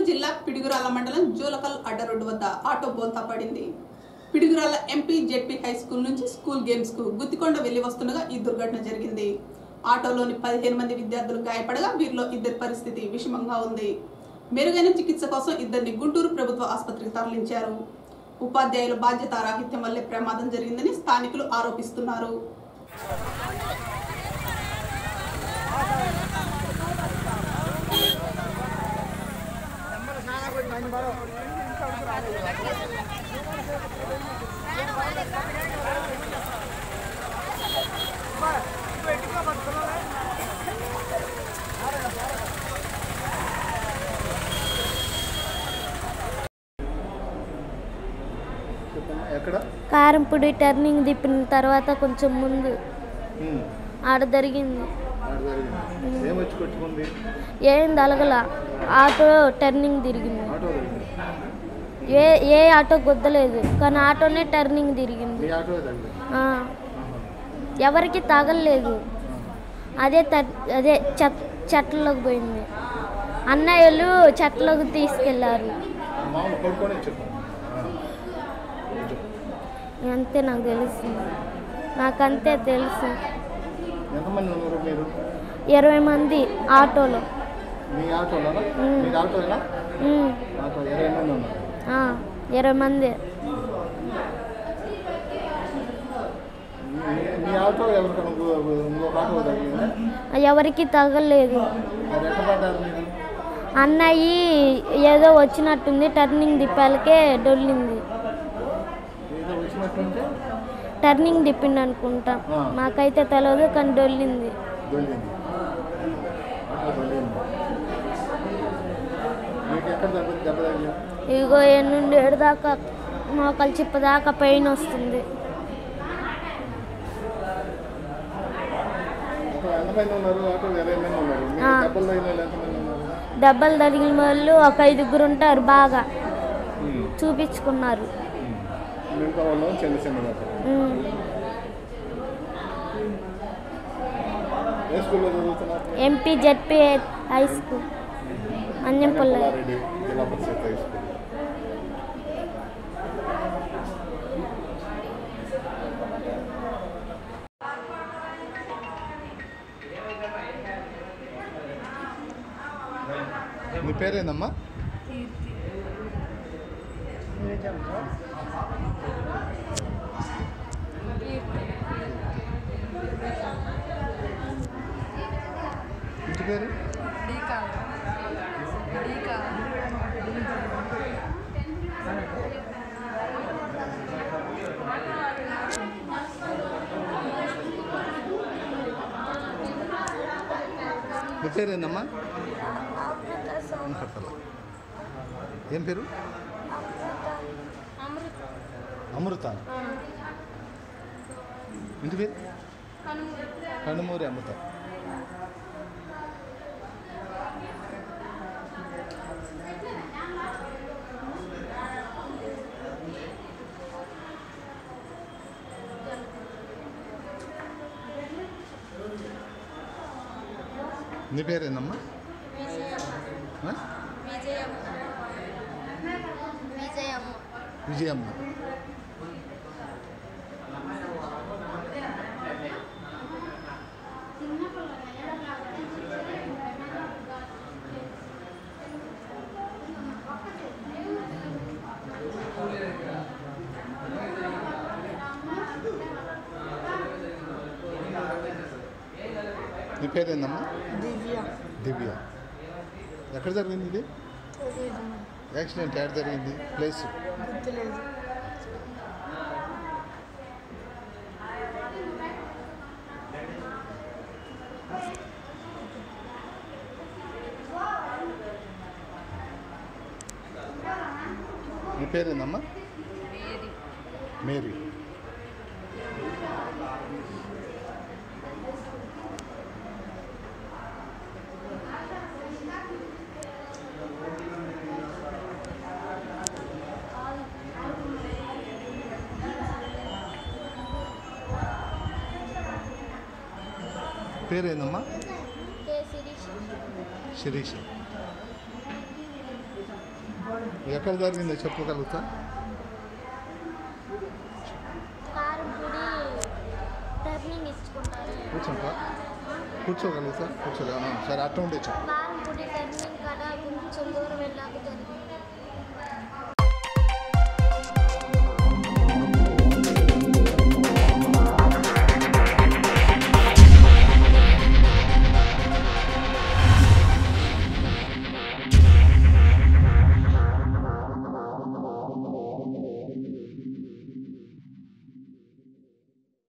జిల్లా పిడుగురాల మండలం జూలకల్ అడ్డరోడ్డు వద్ద ఆటో బోల్తా పడింది Piduguralla MP ZP high school నుంచి స్కూల్ గేమ్స్ కు గుత్తికొండ వెళ్లి వస్తుండగా ఈ దుర్ఘటన జరిగింది ఆటోలోని పదిహేను మంది విద్యార్థులు గాయపడగా వీరిలో ఇద్దరి పరిస్థితి విషమంగా ఉంది మెరుగైన చికిత్స కోసం ఇద్దరిని గుంటూరు ప్రభుత్వ ఆసుపత్రికి తరలించారు ఉపాధ్యాయుల బాధ్యత రాహిత్యం వల్లే ప్రమాదం జరిగిందని స్థానికులు ఆరోపిస్తున్నారు చెప్పండి ఎక్కడ కారంపొడి టర్నింగ్ తిప్పిన తర్వాత కొంచెం ముందు ఉమ్, ఆడ జరిగింది ఆడ జరిగింది ఏమొచ్చి కొట్టుకుంది ఏం తలగల ఆటో టర్నింగ్ తిరిగింది ఆటో జరిగింది ఏ ఏ ఆటో గుద్దలేదు కానీ ఆటోనే టర్నింగ్ తిరిగింది మీ ఆటో తగిలింది ఆ, ఎవరికి తగలలేదు అదే త- అదే చెట్ చెట్లలోకి పోయింది అన్నయ్యలు చెట్లలోకి తీసుకెళ్లారు మామూలు పడుకొని చెప్పండి అంతే నాకు తెలుసు నాకంతే తెలుసు ఎంతమంది ఉన్నారు మీరు ఇరవై మంది ఆటోలో మీ ఆటోలోనా ఉమ్. మీ ఆటోనా ఉమ్, ఆటో ఇరవై మంది ఉన్నారు ఆ, ఇరవై మంది మీ- మీ ఆటో ఎవరికైనా ఇంకో- ఇంకొక ఆటో తగిలిందా ఎవరికి తగలేదు మరి ఎక్కడ పడ్డారు మీరు అన్నయ్య ఏదో వచ్చినట్టుంది టర్నింగ్ తిప్పాలకే డొల్లింది ఏదో వచ్చినట్టుంటే టర్నింగ్ తిప్పిండి అనుకుంటా ఆ. మాకైతే తెలియదు కానీ డొల్లింది దొల్లింది ఆటో దొల్లింది మీకు ఎక్కడ దెబ్బ దెబ్బ తగిలింది ఇగో ఎన్నుండి ఏడుదాకా మోకాలు చిప్పదాకా పెయిన్ వస్తుంది ఒక ఎంతమంది ఉన్నారు ఆటో ఇరవై మంది ఉన్నారు మీరు ఆ. దెబ్బలు తగిలిన వాళ్ళు ఎంతమంది ఉన్నారు దెబ్బలు తగిలిన వాళ్ళు ఒక ఐదుగురు ఉంటారు బాగా ఉమ్. చూపించుకున్నారు మిగతా వాళ్ళు చిన్న చిన్న దెబ్బలు ఉమ్. ఏ స్కూల్లో చదువుతున్నారు MP ZP high school Anjampalli Pullareddy Zilla Parishad high school నీ పేరేందమ్మా ఇంటి పేరు నీ పేరేందమ్మా కడతల ఏం పేరు అమృత ఇంటి పేరు కనుమూరి అమృత నీ పేరేందమ్మా ఆ? విజయమ్మ నీ పేరేందమ్మా దివ్య దివ్య ఎక్కడ జరిగింది ఇది యాక్సిడెంట్ ఎక్కడ జరిగింది ప్లేస్ గుర్తులేదు నీ పేరేందమ్మా మేరీ పేరేందమ్మా శిరీష్ ఎక్కడ జరిగిందో చెప్పగలుగుతా కారం పొడి టర్నింగ్ ఇచ్చుకుంటారు కూర్చోంపా కూర్చోగలుగుతా కూర్చోలేను సరే అట్ట ఉండే చెప్పు కారం పొడి టర్నింగ్ కాడ కొంచెం దూరం వెళ్ళాక జరిగింది